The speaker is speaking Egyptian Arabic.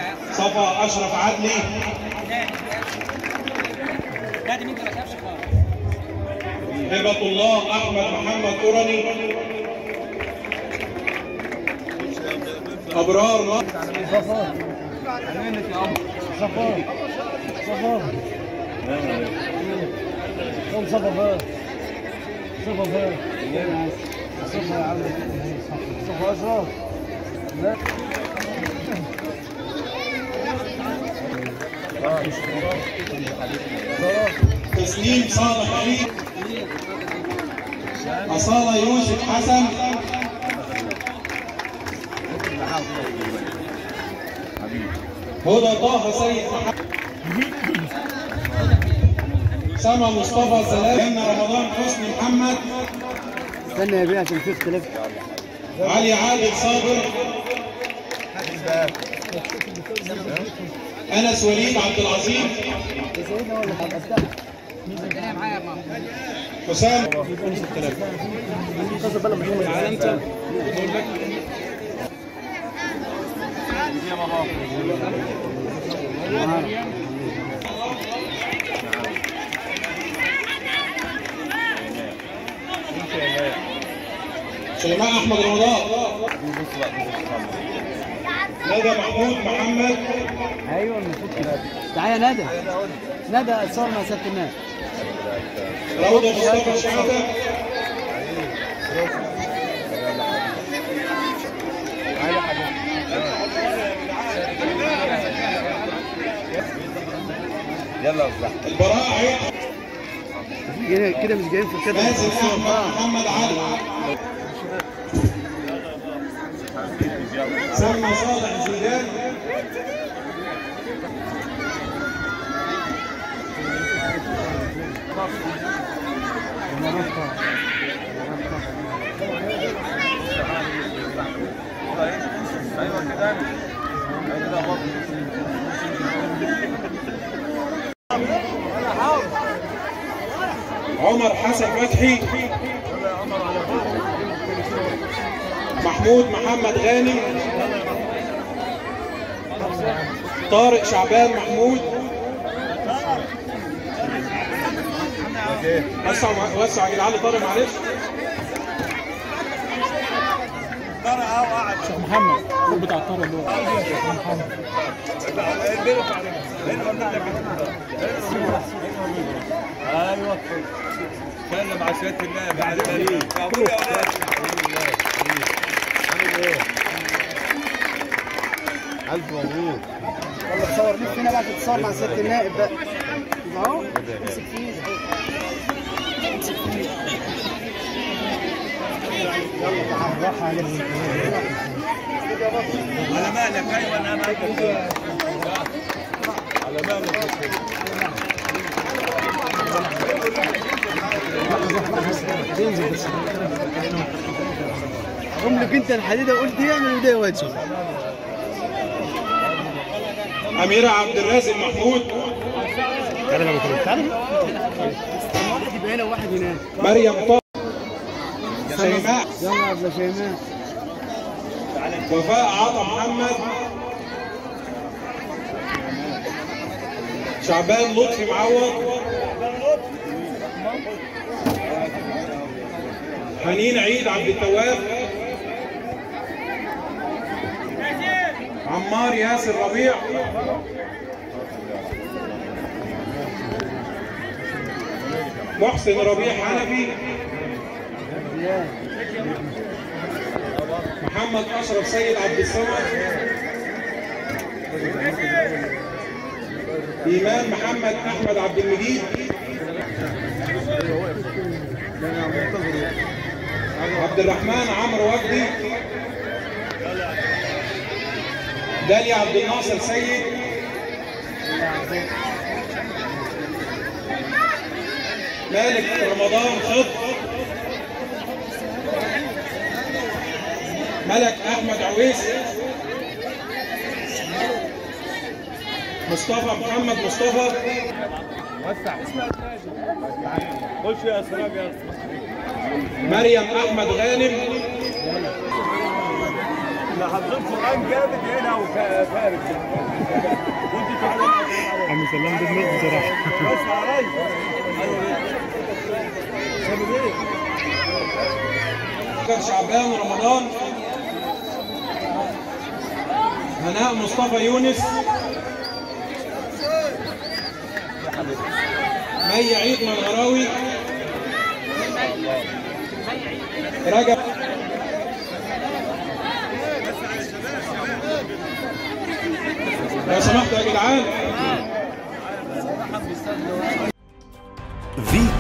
صفا اشرف عدلي نادي مين ما تخافش خالص هبه الله احمد محمد قرني ابرار مصر صفار عينك يا عم صفار صفار قوم صفا فين صفا فين صفا يا عم صفا اشرف لا تسليم صالح علي أصالة يوسف حسن هدى طه سيد محمد سما مصطفى سلام جنة رمضان حسني محمد استنى يا بيه عشان في اختلاف علي عادل صابر انس وليد عبد العظيم سيدنا ولا حضرتك انا معايا يا ماما حسام خذ بالك من انت سليمان احمد رمضان ندى محمود محمد ايوه المفروض كده تعالى ندى ندى صار مع ست الناس روضه مصطفى شحاته يلا افلح البراء عيد كده كده مش جايين في الكتاب مازن احمد محمد علي سلمى صالح زيدان ايوه كده ايوه كده برضه عمر حسن فتحي محمود محمد غانم طارق شعبان محمود وسع وسع يا جدعان طارق معلش شيخ محمد هو بتاع الطارق اللي هو شيخ محمد ايوه كان مع سياده الله بعد غريب مقبول يا ولاد الف مبروك يلا تصور ليك هنا بقى تتصور مع ست النائب بقى اهو امسك فيه امسك فيه يلا تعال راح عليك على مالك ايوه انا معاك على مالك تنزل بس قوم لك انت الحديده قلت يعمل وده وجهه أميرة عبد الرازق محمود تعالى لما كنت تعالى واحد يبقى هنا وواحد هناك مريم طه شيماء يلا يا ابن شيماء وفاء عطا محمد شعبان لطفي معوض حنين عيد عبد التواب عمار ياسر ربيع محسن ربيع حنفي محمد اشرف سيد عبد الصمد ايمان محمد احمد عبد المجيد عبد الرحمن عمرو وجدي داليا عبد الناصر سيد مالك رمضان خط ملك احمد عويس مصطفى محمد مصطفى خش يا سلام يا مريم احمد غانم احنا حافظين قران جامد هنا وفارس وانت تعالى عم سلام ده دماغ بصراحه بس يا ريس ايوه شباب ايه بكر شعبان رمضان هناء مصطفى يونس مي عيد منغراوي رجب لو سمحتوا يا جدعان فيتو